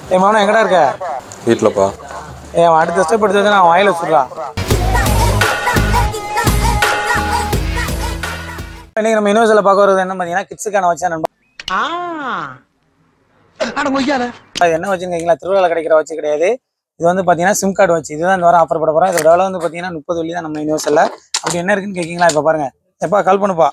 ஏ மவன எங்கடா இருக்க வீட்டிலப்பா ஏ அவன் அடுத்த ஸ்டெப் எடுத்து வச்சு நான் வாயில சொல்றான் இன்னைக்கு நம்ம யூனிவர்சிட்டியில் பார்க்க வரது என்ன பார்த்தீங்கன்னா கிட்ஸுக்கான வச்சா நண்பா அது என்ன வச்சுன்னு கேட்கலாம் திருவிழா கிடைக்கிற வச்சு கிடையாது இது வந்து பார்த்தீங்கன்னா சிம் கார்டு வச்சு இதுதான் இந்த வாரம் ஆஃபர் போட போகிறோம் இதோட விலை வந்து பார்த்தீங்கன்னா முப்பது வெள்ளி தான் நம்ம யூனிவர்சலில் அப்படி என்ன இருக்குன்னு கேட்கீங்களா இப்போ பாருங்க எப்பா கால் பண்ணுப்பா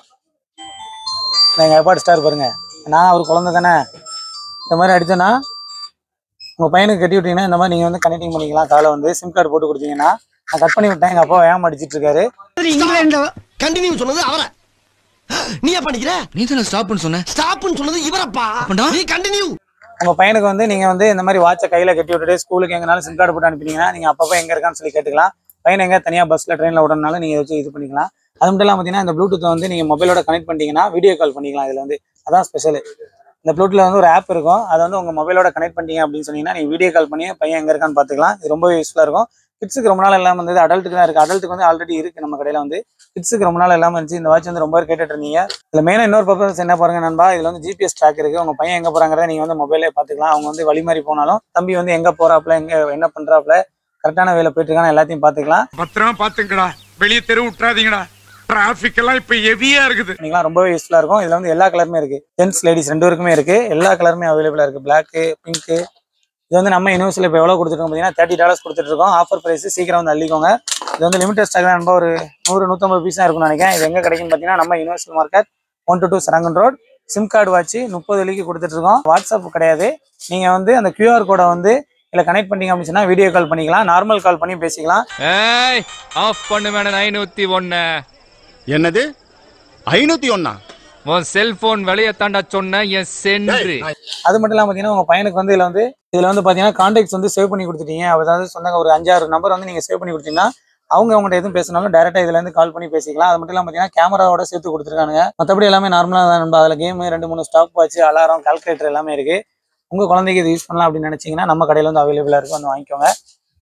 நான் எங்கள் எப்பாடு ஸ்டார் பாருங்க நான் அவர் குழந்தை தானே இந்த மாதிரி அடிச்சேன்னா உங்கள் பையனுக்கு கட்டி விட்டீங்கன்னா இந்த மாதிரி நீங்கள் வந்து கனெக்டிங் பண்ணிக்கலாம் காலை வந்து சிம் கார்டு போட்டு கொடுத்தீங்கன்னா நான் கட் பண்ணி விட்டேன் எங்கள் அப்பா வேகம் அடிச்சிட்டு இருக்காரு கண்டினியூ சொன்னது அவரை நீ பண்ணிக்கிற நீ தானே ஸ்டாப்னு சொன்ன ஸ்டாப்னு சொன்னது இவரப்பா நீ கண்டினியூ உங்கள் பையனுக்கு வந்து நீங்கள் வந்து இந்த மாதிரி வாட்சை கையில் கட்டி விட்டுட்டு ஸ்கூலுக்கு எங்கனாலும் சிம் கார்டு போட்டு அனுப்பிட்டீங்கன்னா நீங்கள் அப்பப்போ எங்கே இருக்கான்னு சொல்லி கேட்டுக்கலாம் பையன் எங்கே தனியாக பஸ்ஸில் ட்ரெயினில் விடணுனாலும் நீங்கள் வச்சு இது பண்ணிக்கலாம் அது மட்டும் இல்லாமல் பார்த்தீங்கன்னா இந்த ப்ளூடூத் வந்து நீங்கள் மொபைலோட கனெக்ட் பண்ணிட்டீங்கன்னா வீடியோ கால் பண்ணிக்கலாம் இதில் வந்து அதான் ஸ்பெஷல் இந்த ப்ளூடூத்தில் வந்து ஒரு ஆப் இருக்கும் அதை வந்து உங்கள் மொபைலோட கனெக்ட் பண்ணிட்டீங்க அப்படின்னு சொன்னீங்கன்னா நீங்கள் வீடியோ கால் பண்ணி பையன் எங்கே இருக்கான்னு பார்த்துக்கலாம் இது ரொம்ப யூஸ்ஃபுல்லாக இருக்கும் கிட்ஸுக்கு ரொம்ப நாள் இல்லாமல் இருந்தது அடல்ட்டுக்கு தான் இருக்குது அடல்ட்டுக்கு வந்து ஆல்ரெடி இருக்குது நம்ம கடையில் வந்து கிட்ஸுக்கு ரொம்ப நாள் இல்லாமல் இருந்துச்சு இந்த வாட்ச் வந்து ரொம்ப பேர் கேட்டுட்டு இருந்தீங்க இதில் மெயினாக இன்னொரு பர்பஸ் என்ன பாருங்க நண்பா இதில் வந்து ஜிபிஎஸ் ட்ராக் இருக்குது உங்கள் பையன் எங்கே போகிறாங்கிறத நீங்கள் வந்து மொபைலே பார்த்துக்கலாம் அவங்க வந்து வழி மாதிரி போனாலும் தம்பி வந்து எங்கே போகிறாப்புல எங்கே என்ன பண்ணுறாப்புல கரெக்டான வேலை போயிட்டு இருக்கான்னு எல்லாத்தையும் பார்த்துக்கலாம் பத்திரமா பாத்துங்கடா வெளியே தெரு விட்டுறாதீங்கடா டிராபிக் எல்லாம் இப்ப ஹெவியா இருக்குது பண்ணிக்கலாம் ரொம்பவே யூஸ்ஃபுல்லாக இருக்கும் இதில் வந்து எல்லா கலருமே இருக்குது ஜென்ஸ் லேடிஸ் ரெண்டு பேருக்குமே இருக்குது எல்லா கலருமே அவைலபிளாக இருக்குது பிளாக்கு பிங்க்கு இது வந்து நம்ம யூனிவர்சில் இப்போ எவ்வளோ கொடுத்துருக்கோம் பார்த்தீங்கன்னா தேர்ட்டி டாலர்ஸ் கொடுத்துட்டு இருக்கோம் ஆஃபர் ப்ரைஸ் சீக்கிரம் வந்து அள்ளிக்கோங்க இது வந்து லிமிடெட் ஸ்டாக் நம்ப ஒரு நூறு நூற்றம்பது பீஸ் தான் இருக்கும்னு நினைக்கிறேன் இது எங்கே கிடைக்கும்னு பார்த்தீங்கன்னா நம்ம universal market one two two Sarangan road sim card watch முப்பது வெள்ளிக்கு கொடுத்துட்டு இருக்கோம் வாட்ஸ்அப் கிடையாது நீங்கள் வந்து அந்த QR கோடை வந்து இதில் கனெக்ட் பண்ணீங்க அப்படின்னு சொன்னால் வீடியோ கால் பண்ணிக்கலாம் நார்மல் கால் பண்ணி பேசிக்கலாம் ஏய் ஆஃப் பண்ணு மேடம் ஐநூத்தி ஒன்னு என்னது ஐநூத்தி ஒன்னா உன் செல்போன் விலைய தாண்டா சொன்ன என் சென்று அது மட்டும் இல்லாமல் பார்த்தீங்கன்னா உங்கள் பையனுக்கு வந்து இதில் வந்து இதில் வந்து பார்த்தீங்கன்னா கான்டாக்ட்ஸ் வந்து சேவ் பண்ணி கொடுத்துட்டீங்க அதாவது சொன்னாங்க ஒரு அஞ்சாறு நம்பர் வந்து நீங்கள் சேவ் பண்ணி கொடுத்தீங்கன்னா அவங்க அவங்கள்ட்ட எதுவும் பேசினாலும் டேரெக்டாக இதுல இருந்து கால் பண்ணி பேசிக்கலாம் அது மட்டும் இல்லாமல் பார்த்தீங்கன்னா கேமராவோட சேர்த்து கொடுத்துருக்கானுங்க மற்றபடி எல்லாமே நார்மலாக தான் நண்பா அதில் கேமு ரெண்டு மூணு ஸ்டாப் வாட்ச் அலாரம் கால்குலேட்டர் எல்லாமே இருக்குது உங்கள் குழந்தைக்கு இது யூஸ் பண்ணலாம் அப்படின்னு நினச்சிங்கன்னா நம்ம கடையில் வந்து அவைலபிளாக இருக்கும் வந்து வாங்கிக்கோங்க